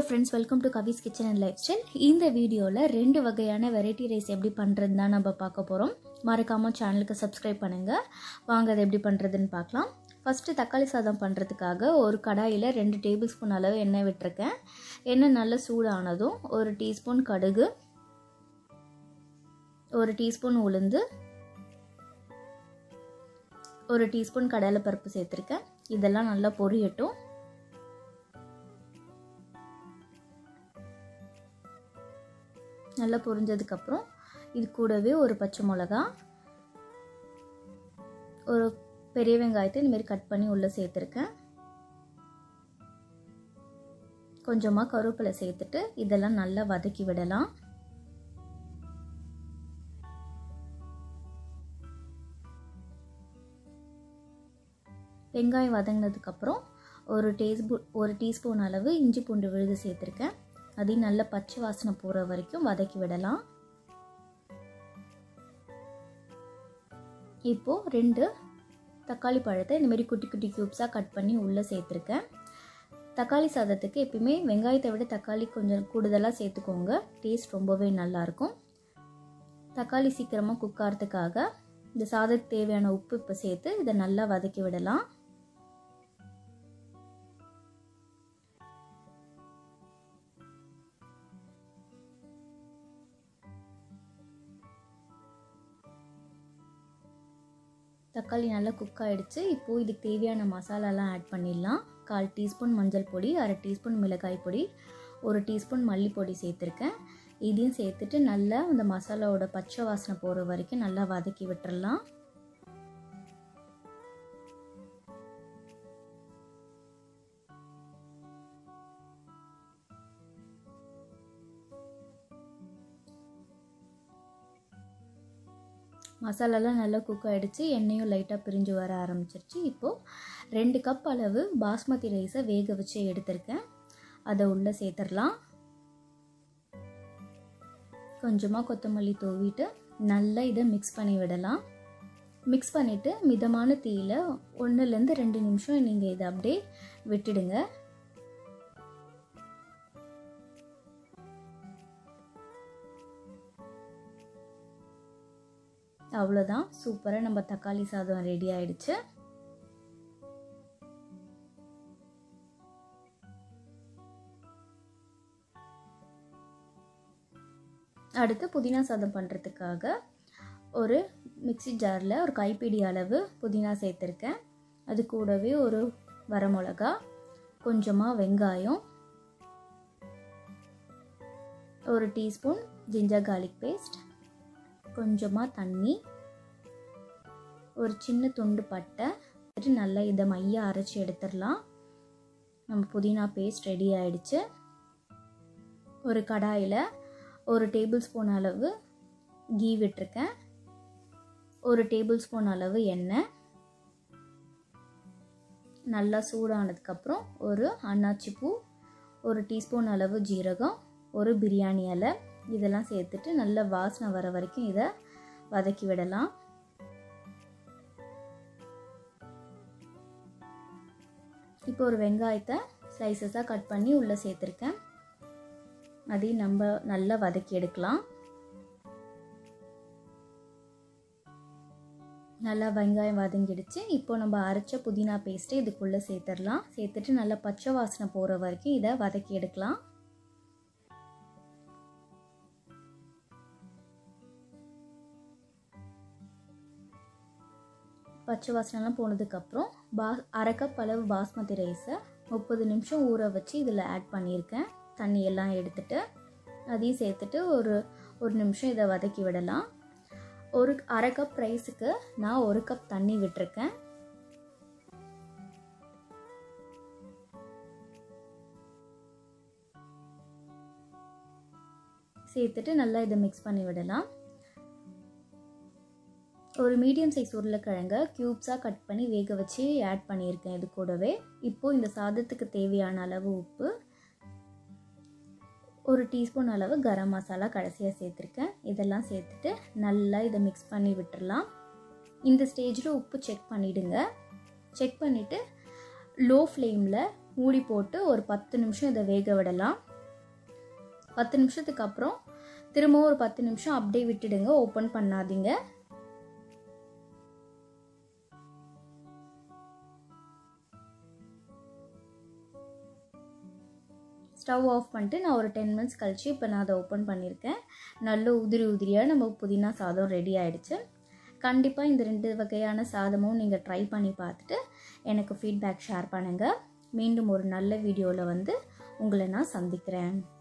friends welcome to Kavi's kitchen and lifestyle இந்த வீடியோவில் ரெண்டு வகையான வெரைட்டி ரைஸ் எப்படி பண்ணுறது தான் நம்ம பார்க்க போகிறோம் மறக்காமல் சேனலுக்கு சப்ஸ்கிரைப் பண்ணுங்கள் வாங்க அதை எப்படி பண்ணுறதுன்னு பார்க்கலாம் ஃபஸ்ட்டு தக்காளி சாதம் பண்ணுறதுக்காக ஒரு கடாயில் ரெண்டு டேபிள் ஸ்பூன் அளவு எண்ணெய் விட்டுருக்கேன் எண்ணெய் நல்லா சூடானதும் ஒரு டீஸ்பூன் கடுகு ஒரு டீஸ்பூன் உளுந்து ஒரு டீஸ்பூன் கடலைப்பருப்பு சேர்த்துருக்கேன் இதெல்லாம் நல்லா பொரியட்டும் நல்லா பொரிஞ்சதுக்கப்புறம் இது கூடவே ஒரு பச்சை மிளகா ஒரு பெரிய வெங்காயத்தை இந்தமாரி கட் பண்ணி உள்ளே சேர்த்துருக்கேன் கொஞ்சமாக கருவேப்பிலை சேர்த்துட்டு இதெல்லாம் நல்லா வதக்கி விடலாம் வெங்காயம் வதங்கினதுக்கப்புறம் ஒரு டேஸ்பூன் ஒரு டீஸ்பூன் அளவு இஞ்சி பூண்டு விழுது சேர்த்துருக்கேன் அதையும் நல்ல பச்சை வாசனை போகிற வரைக்கும் வதக்கி விடலாம் இப்போது ரெண்டு தக்காளி பழத்தை இந்தமாரி குட்டி குட்டி க்யூப்ஸாக கட் பண்ணி உள்ளே சேர்த்துருக்கேன் தக்காளி சாதத்துக்கு எப்பயுமே வெங்காயத்தை விட தக்காளி கொஞ்சம் கூடுதலாக சேர்த்துக்கோங்க டேஸ்ட் ரொம்பவே நல்லாயிருக்கும் தக்காளி சீக்கிரமாக குக் ஆகிறதுக்காக இந்த சாதத்துக்கு தேவையான உப்பு இப்போ சேர்த்து இதை நல்லா வதக்கி விடலாம் தக்காளி நல்லா குக் ஆகிடுச்சு இப்போது இதுக்கு தேவையான மசாலாலாம் ஆட் பண்ணிடலாம் கால் டீஸ்பூன் மஞ்சள் பொடி அரை டீஸ்பூன் மிளகாய் பொடி ஒரு டீஸ்பூன் மல்லிப்பொடி சேர்த்துருக்கேன் இதையும் சேர்த்துட்டு நல்லா அந்த மசாலாவோட பச்சை வாசனை போகிற வரைக்கும் நல்லா வதக்கி விட்டுறலாம் மசாலாலாம் நல்லா குக் ஆகிடுச்சு எண்ணெயும் லைட்டாக பிரிஞ்சு வர ஆரம்பிச்சிருச்சு இப்போது ரெண்டு கப் அளவு பாஸ்மதி ரைஸை வேக வச்சு எடுத்திருக்கேன் அதை உள்ளே சேர்த்துடலாம் கொஞ்சமாக கொத்தமல்லி தூவிட்டு நல்லா இதை மிக்ஸ் பண்ணி விடலாம் மிக்ஸ் பண்ணிவிட்டு மிதமான தீயில் ஒன்றுலேருந்து ரெண்டு நிமிஷம் நீங்கள் இதை அப்படியே விட்டுடுங்க அவ்வளோதான் சூப்பராக நம்ம தக்காளி சாதம் ரெடி ஆயிடுச்சு அடுத்து புதினா சாதம் பண்ணுறதுக்காக ஒரு மிக்சி ஜாரில் ஒரு கைப்பிடி அளவு புதினா சேர்த்துருக்கேன் அது கூடவே ஒரு வரமிளகா கொஞ்சமாக வெங்காயம் ஒரு டீஸ்பூன் ஜிஞ்சர் கார்லிக் பேஸ்ட் கொஞ்சமாக தண்ணி ஒரு சின்ன துண்டு பட்டை நல்லா இதை மைய அரைச்சி எடுத்துடலாம் நம்ம புதினா பேஸ்ட் ரெடி ஆயிடுச்சு ஒரு கடாயில் ஒரு டேபிள் ஸ்பூன் அளவு கீ விட்டுருக்கேன் ஒரு டேபிள் ஸ்பூன் அளவு எண்ணெய் நல்லா சூடானதுக்கப்புறம் ஒரு அன்னாச்சி பூ ஒரு டீஸ்பூன் அளவு ஜீரகம் ஒரு பிரியாணி இலை இதெல்லாம் சேர்த்துட்டு நல்ல வாசனை வர வரைக்கும் இதை வதக்கி விடலாம் இப்போ ஒரு வெங்காயத்தை ஸ்லைசஸாக கட் பண்ணி உள்ளே சேர்த்துருக்கேன் அதையும் நம்ம நல்லா வதக்கி எடுக்கலாம் நல்லா வெங்காயம் வதங்கிடுச்சு இப்போ நம்ம அரைச்ச புதினா பேஸ்ட்டு இதுக்குள்ளே சேர்த்துடலாம் சேர்த்துட்டு நல்லா பச்சை வாசனை போகிற வரைக்கும் இதை வதக்கி எடுக்கலாம் பச்சை வாசனைலாம் போனதுக்கப்புறம் பா அரை கப் அளவு பாஸ்மதி ரைஸை முப்பது நிமிஷம் ஊற வச்சு இதில் ஆட் பண்ணியிருக்கேன் தண்ணி எல்லாம் எடுத்துட்டு அதையும் சேர்த்துட்டு ஒரு ஒரு நிமிஷம் இதை வதக்கி விடலாம் ஒரு அரை கப் ரைஸுக்கு நான் ஒரு கப் தண்ணி விட்டுருக்கேன் சேர்த்துட்டு நல்லா இதை மிக்ஸ் பண்ணி விடலாம் ஒரு மீடியம் சைஸ் உருளைக்கிழங்க க்யூப்ஸாக கட் பண்ணி வேக வச்சு ஆட் பண்ணியிருக்கேன் இது கூடவே இப்போது இந்த சாதத்துக்கு தேவையான அளவு உப்பு ஒரு டீஸ்பூன் அளவு கரம் மசாலா கடைசியாக சேர்த்துருக்கேன் இதெல்லாம் சேர்த்துட்டு நல்லா இதை மிக்ஸ் பண்ணி விட்டுறலாம் இந்த ஸ்டேஜில் உப்பு செக் பண்ணிவிடுங்க செக் பண்ணிவிட்டு லோ ஃப்ளேமில் மூடி போட்டு ஒரு பத்து நிமிஷம் இதை வேக விடலாம் பத்து நிமிஷத்துக்கு அப்புறம் திரும்பவும் ஒரு பத்து நிமிஷம் அப்படியே விட்டுடுங்க ஓப்பன் பண்ணாதீங்க ஸ்டவ் ஆஃப் பண்ணிட்டு நான் ஒரு டென் மினிட்ஸ் கழித்து இப்போ நான் அதை ஓப்பன் பண்ணியிருக்கேன் நல்ல உதிரி உதிரியாக நம்ம புதினா சாதம் ரெடி ஆகிடுச்சு கண்டிப்பாக இந்த ரெண்டு வகையான சாதமும் நீங்கள் ட்ரை பண்ணி பார்த்துட்டு எனக்கு ஃபீட்பேக் ஷேர் பண்ணுங்கள் மீண்டும் ஒரு நல்ல வீடியோவில் வந்து உங்களை நான் சந்திக்கிறேன்